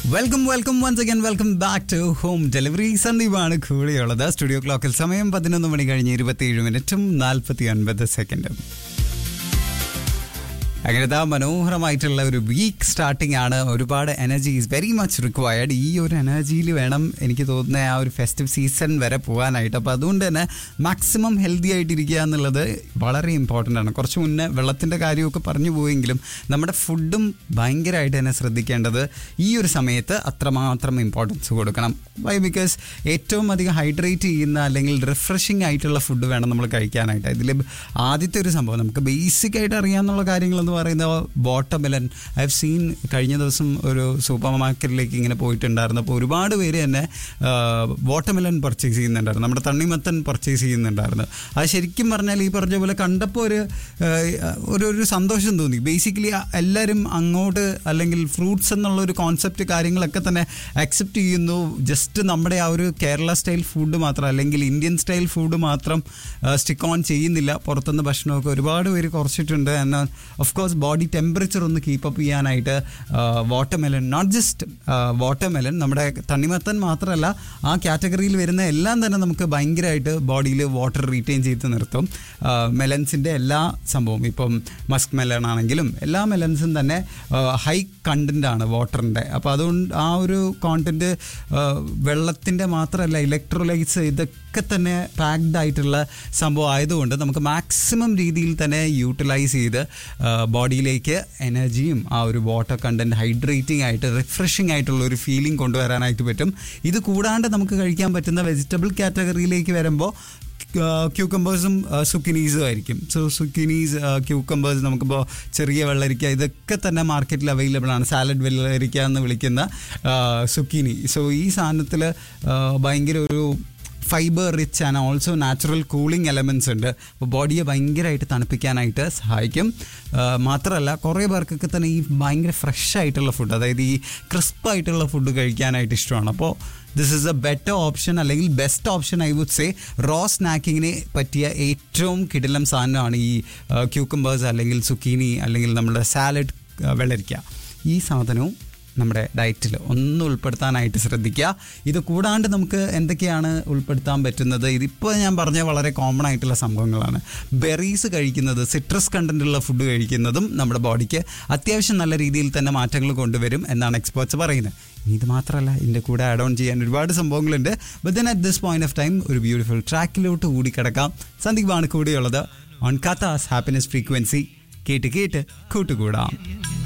welcome welcome once again welcome back to home delivery സന്ദീപാണ് കൂടെയുള്ളത് studio ക്ലോക്കിൽ സമയം പതിനൊന്ന് മണി കഴിഞ്ഞ് ഇരുപത്തിയേഴ് മിനിറ്റും നാൽപ്പത്തി ഒൻപത് സെക്കൻഡും അങ്ങനത്തെ ആ മനോഹരമായിട്ടുള്ള ഒരു വീക്ക് സ്റ്റാർട്ടിംഗ് ആണ് ഒരുപാട് energy is very much required ഈ ഒരു എനർജിയിൽ വേണം എനിക്ക് തോന്നുന്ന ആ ഒരു ഫെസ്റ്റീവ് സീസൺ വരെ പോകാനായിട്ട് അപ്പോൾ അതുകൊണ്ട് തന്നെ മാക്സിമം ഹെൽത്തി ആയിട്ടിരിക്കുക എന്നുള്ളത് വളരെ ഇമ്പോർട്ടൻ്റ് ആണ് കുറച്ച് മുന്നേ വെള്ളത്തിൻ്റെ കാര്യമൊക്കെ പറഞ്ഞു പോയെങ്കിലും നമ്മുടെ ഫുഡും ഭയങ്കരമായിട്ട് തന്നെ ശ്രദ്ധിക്കേണ്ടത് ഈ ഒരു സമയത്ത് അത്രമാത്രം ഇമ്പോർട്ടൻസ് കൊടുക്കണം വൈ ബിക്കോസ് ഏറ്റവും അധികം ഹൈഡ്രേറ്റ് ചെയ്യുന്ന അല്ലെങ്കിൽ റിഫ്രഷിംഗ് ആയിട്ടുള്ള ഫുഡ് വേണം നമ്മൾ കഴിക്കാനായിട്ട് ഇതിൽ ആദ്യത്തെ ഒരു സംഭവം നമുക്ക് ബേസിക് ആയിട്ട് അറിയാമെന്നുള്ള കാര്യങ്ങളെന്ന് പറയുന്നത് വാട്ടർമെലൻ ഐ ഹവ് സീൻ കഴിഞ്ഞ ദിവസം ഒരു സൂപ്പർ മാർക്കറ്റിലേക്ക് ഇങ്ങനെ പോയിട്ടുണ്ടായിരുന്നു അപ്പോൾ ഒരുപാട് പേര് തന്നെ വാട്ടർമെലൻ പർച്ചേസ് ചെയ്യുന്നുണ്ടായിരുന്നു നമ്മുടെ തണ്ണിമത്തൻ പർച്ചേസ് ചെയ്യുന്നുണ്ടായിരുന്നു അത് ശരിക്കും പറഞ്ഞാൽ ഈ പറഞ്ഞ പോലെ കണ്ടപ്പോൾ ഒരു ആ, ഒരു ഒരു സന്തോഷം തോന്നി ബേസിക്കലി എല്ലാവരും അങ്ങോട്ട് അല്ലെങ്കിൽ ഫ്രൂട്ട്സ് എന്നുള്ള ഒരു കോൺസെപ്റ്റ് കാര്യങ്ങളൊക്കെ തന്നെ അക്സെപ്റ്റ് ചെയ്യുന്നു ജസ്റ്റ് നമ്മുടെ ആ ഒരു കേരള സ്റ്റൈൽ ഫുഡ് മാത്രം അല്ലെങ്കിൽ ഇന്ത്യൻ സ്റ്റൈൽ ഫുഡ് മാത്രം സ്റ്റിക്ക് ഓൺ ചെയ്യുന്നില്ല പുറത്തുനിന്ന് ഭക്ഷണമൊക്കെ ഒരുപാട് പേര് കുറച്ചിട്ടുണ്ട് എന്നാൽ ഓഫ് കോഴ്സ് ബോഡി ടെമ്പറേച്ചർ ഒന്ന് കീപ്പ് അപ്പ് ചെയ്യാനായിട്ട് വാട്ടർമെലൻ നോട്ട് ജസ്റ്റ് വാട്ടർമെലൻ നമ്മുടെ തണ്ണിമത്തൻ മാത്രമല്ല ആ കാറ്റഗറിയിൽ വരുന്ന എല്ലാം തന്നെ നമുക്ക് ഭയങ്കരമായിട്ട് ബോഡിയിൽ വാട്ടർ റീറ്റെയിൻ ചെയ്ത് നിർത്തും മെലൻസിൻ്റെ എല്ലാ സംഭവം ഇപ്പം മസ്ക് മെലൺ ആണെങ്കിലും എല്ലാ മെലൻസും തന്നെ ഹൈ കണ്ടൻ്റ് ആണ് വാട്ടറിൻ്റെ അപ്പോൾ അതുകൊണ്ട് ആ ഒരു കോണ്ടൻറ്റ് വെള്ളത്തിൻ്റെ മാത്രമല്ല ഇലക്ട്രോലൈറ്റ്സ് ഇതൊക്കെ തന്നെ പാക്ഡ് ആയിട്ടുള്ള സംഭവം ആയതുകൊണ്ട് നമുക്ക് മാക്സിമം രീതിയിൽ തന്നെ യൂട്ടിലൈസ് ചെയ്ത് ബോഡിയിലേക്ക് എനർജിയും ആ ഒരു വാട്ടർ കണ്ടൻറ്റ് ഹൈഡ്രേറ്റിംഗ് ആയിട്ട് റിഫ്രഷിംഗ് ആയിട്ടുള്ള ഒരു ഫീലിംഗ് കൊണ്ടുവരാനായിട്ട് പറ്റും ഇത് കൂടാണ്ട് നമുക്ക് കഴിക്കാൻ പറ്റുന്ന വെജിറ്റബിൾ കാറ്റഗറിയിലേക്ക് വരുമ്പോൾ ക്യൂക്കമ്പേഴ്സും സുക്കിനീസും ആയിരിക്കും സോ സുക്കിനീസ് ക്യൂക്കമ്പേഴ്സ് നമുക്കിപ്പോൾ ചെറിയ വെള്ളരിക്ക ഇതൊക്കെ തന്നെ മാർക്കറ്റിൽ അവൈലബിൾ ആണ് സാലഡ് വെള്ളരിക്ക എന്ന് വിളിക്കുന്ന സുക്കിനി സോ ഈ സാധനത്തിൽ ഭയങ്കര ഒരു fibre rich and also natural cooling elements ഉണ്ട് അപ്പോൾ ബോഡിയെ ഭയങ്കരമായിട്ട് തണുപ്പിക്കാനായിട്ട് സഹായിക്കും ആ, മാത്രമല്ല കുറേ പേർക്കൊക്കെ തന്നെ ഈ ഭയങ്കര ഫ്രഷ് ആയിട്ടുള്ള ഫുഡ് അതായത് ഈ ക്രിസ്പ് ആയിട്ടുള്ള ഫുഡ് കഴിക്കാനായിട്ട് ഇഷ്ടമാണ് അപ്പോൾ this is a better option അല്ലെങ്കിൽ best option I would say raw സ്നാക്കിങ്ങിന് പറ്റിയ ഏറ്റവും കിടിലം സാധനമാണ് ഈ ക്യൂക്കമ്പേഴ്സ് അല്ലെങ്കിൽ സുക്കീനി അല്ലെങ്കിൽ നമ്മുടെ സാലഡ് വെള്ളരിക്ക ഈ സാധനവും നമ്മുടെ ഡയറ്റിൽ ഒന്ന് ഉൾപ്പെടുത്താനായിട്ട് ശ്രദ്ധിക്കുക ഇത് കൂടാണ്ട് നമുക്ക് എന്തൊക്കെയാണ് ഉൾപ്പെടുത്താൻ പറ്റുന്നത് ഇതിപ്പോൾ ഞാൻ പറഞ്ഞ വളരെ കോമൺ ആയിട്ടുള്ള സംഭവങ്ങളാണ് ബെറീസ് കഴിക്കുന്നത് സിട്രസ് കണ്ടൻറ്റുള്ള ഫുഡ് കഴിക്കുന്നതും നമ്മുടെ ബോഡിക്ക് അത്യാവശ്യം നല്ല രീതിയിൽ തന്നെ മാറ്റങ്ങൾ കൊണ്ടുവരും എന്നാണ് എക്സ്പേർട്സ് പറയുന്നത് ഇനി ഇത് മാത്രമല്ല ഇതിൻ്റെ കൂടെ ആഡ് ഓൺ ചെയ്യാൻ ഒരുപാട് സംഭവങ്ങളുണ്ട് but then at this point of time ഒരു ബ്യൂട്ടിഫുൾ ട്രാക്കിലോട്ട് കൂടി കിടക്കാം സന്ദീപാണ് കൂടെയുള്ളത് ഓൺ കഥാസ് ഹാപ്പിനെസ് ഫ്രീക്വൻസി കേട്ട് കേട്ട് കൂട്ടുകൂടാം